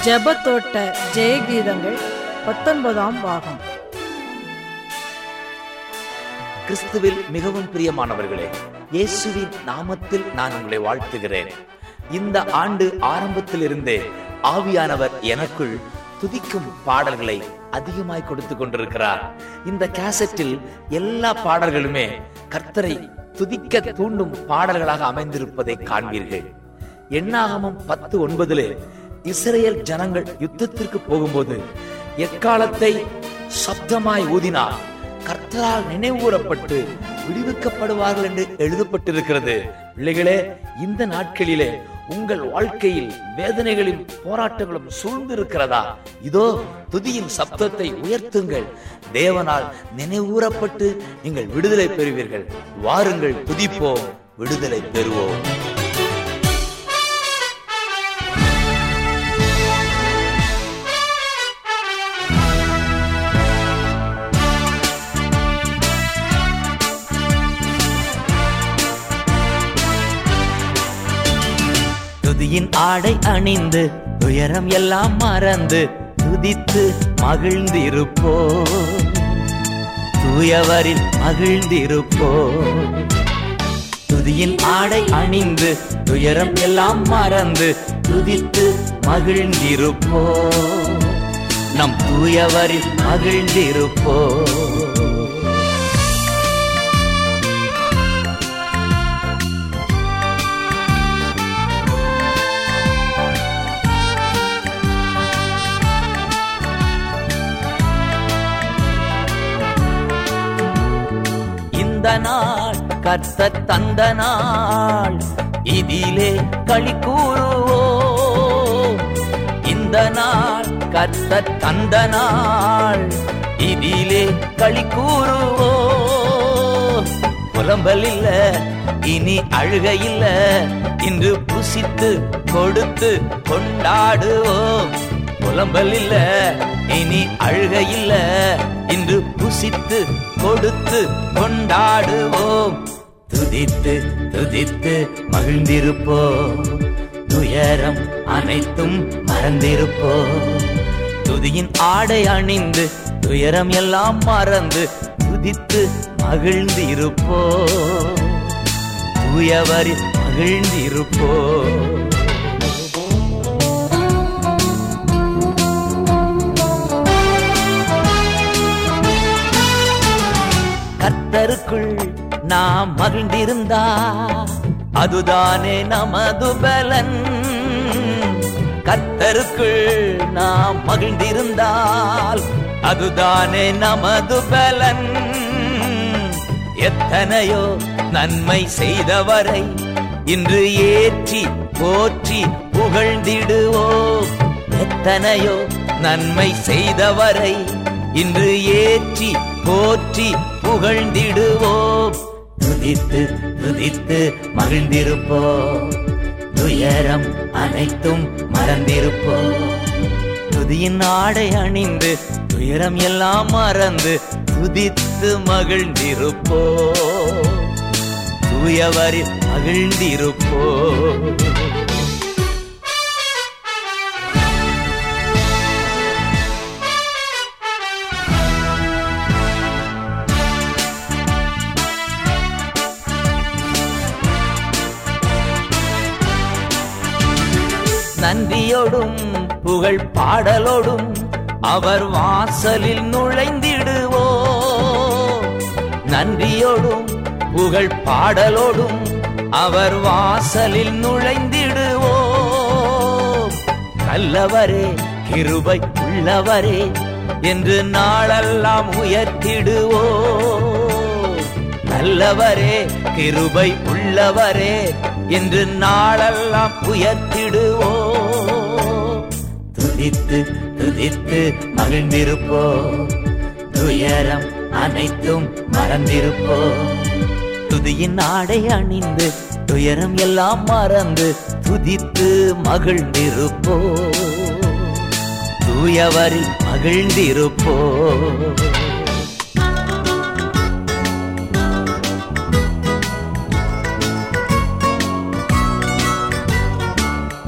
ஜெபத்தோட்ட ஜெயகீதங்கள் பத்தொன்பதாம் பாகம் கிறிஸ்துவில் மிகவும் பிரியமானவர்களே இயேசுவின் நாமத்தில் நான் உங்களை வாழ்த்துகிறேன் இந்த ஆண்டு ஆரம்பத்திலிருந்தே ஆவியானவர் எனக்குள் துதிக்கும் பாடல்களை அதிகமாய் கொடுத்து கொண்டிருக்கிறார் இந்த கேசட்டில் எல்லா பாடல்களுமே கர்த்தரை துதிக்க தூண்டும் பாடல்களாக அமைந்திருப்பதை காண்பீர்கள் எண்ணாகமம் பத்து ஒன்பதிலே இஸ்ரேல் ஜனங்கள் யுத்தத்திற்கு போகும்போது எக்காலத்தை சப்தமாய் ஊதினார் கர்த்தரால் நினைவூரப்பட்டு விடுவிக்கப்படுவார்கள் என்று எழுதப்பட்டிருக்கிறது பிள்ளைகளே இந்த நாட்களிலே உங்கள் வாழ்க்கையில் வேதனைகளும் போராட்டங்களும் சூழ்ந்திருக்கிறதா இதோ துதியின் சப்தத்தை உயர்த்துங்கள் தேவனால் நினைவூரப்பட்டு நீங்கள் விடுதலை பெறுவீர்கள் வாருங்கள் துதிப்போம் விடுதலை பெறுவோம் துதியின் ஆடை அணிந்து துயரம் எல்லாம் மறந்து துதித்து மகிழ்ந்திருப்போ தூயவரில் மகிழ்ந்திருப்போ துதியின் ஆடை அணிந்து துயரம் எல்லாம் மறந்து துதித்து மகிழ்ந்திருப்போ நம் தூயவரில் மகிழ்ந்திருப்போ இந்த நாள் கர்த்த தந்த நாள் இதிலே களி கூறுவோம் இந்த நாள் கர்த்த தந்த நாள் இதிலே களி கூறுவோம் புலம்பல் இல்ல இனி அழுக இல்ல இன்று புசித்து கொடுத்து கொண்டாடுவோம் புலம்பல் இல்ல இனி அழுக இல்ல இன்று புசித்து கொடுத்து கொண்டாடுவோம் துதித்து துதித்து மகிழ்ந்திருப்போம் துயரம் அனைத்தும் மறந்திருப்போம் துதியின் ஆடை அணிந்து துயரம் எல்லாம் மறந்து துதித்து மகிழ்ந்திருப்போம் தூயவரில் மகிழ்ந்திருப்போம் கர்த்தருக்குள் நாம் மகிழ்ந்திருந்தா அதுதானே நமது பலன் கர்த்தருக்குள் நாம் மகிழ்ந்திருந்தால் அதுதானே நமது பலன் எத்தனையோ நன்மை செய்தவரை இன்று ஏற்றி போற்றி புகழ்ந்திடுவோம் எத்தனையோ நன்மை செய்தவரை இன்று ஏற்றி போற்றி புகழ்ந்திடுவோம் துதித்து துதித்து மகிழ்ந்திருப்போம் துயரம் அனைத்தும் மறந்திருப்போம் துதியின் ஆடை அணிந்து துயரம் எல்லாம் மறந்து துதித்து மகிழ்ந்திருப்போ தூயவரில் மகிழ்ந்திருப்போ நன்றியோடும் புகழ் பாடலோடும் அவர் வாசலில் நுழைந்திடுவோ நன்றியோடும் புகழ் பாடலோடும் அவர் வாசலில் நுழைந்திடுவோ நல்லவரே கிருபை உள்ளவரே என்று நாளெல்லாம் உயர்த்திடுவோ நல்லவரே கிருபை உள்ளவரே என்று நாளெல்லாம் உயர்த்திடுவோ துதித்து துதித்து மகிழ்ந்திருப்போ துயரம் அனைத்தும் மறந்திருப்போ துதியின் ஆடை அணிந்து துயரம் எல்லாம் மறந்து துதித்து மகிழ்ந்திருப்போ தூயவரில் மகிழ்ந்திருப்போ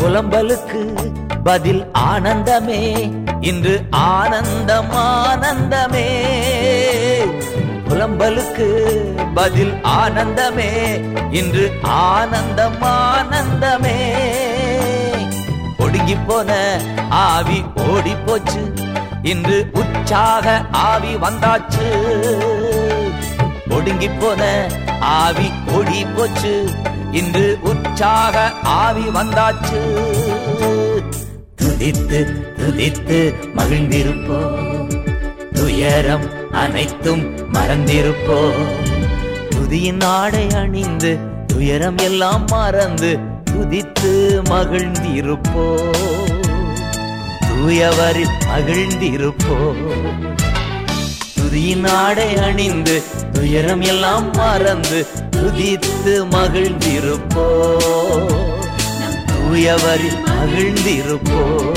புலம்பலுக்கு பதில் ஆனந்தமே இன்று ஆனந்தம் ஆனந்தமே புலம்பலுக்கு பதில் ஆனந்தமே இன்று ஆனந்தம் ஆனந்தமே ஒடுங்கி போன ஆவி ஓடி போச்சு இன்று உற்சாக ஆவி வந்தாச்சு ஒடுங்கி போன ஆவி ஓடி போச்சு இன்று உற்சாக ஆவி வந்தாச்சு துதித்து துதித்து மகிழ்ந்திருப்போம் துயரம் அனைத்தும் மறந்திருப்போம் துதியின் ஆடை அணிந்து துயரம் எல்லாம் மறந்து துதித்து மகிழ்ந்திருப்போ தூயவரில் மகிழ்ந்திருப்போ துதியின் ஆடை அணிந்து துயரம் எல்லாம் மறந்து துதித்து மகிழ்ந்திருப்போ தூயவரில் மகிழ்ந்திருப்போ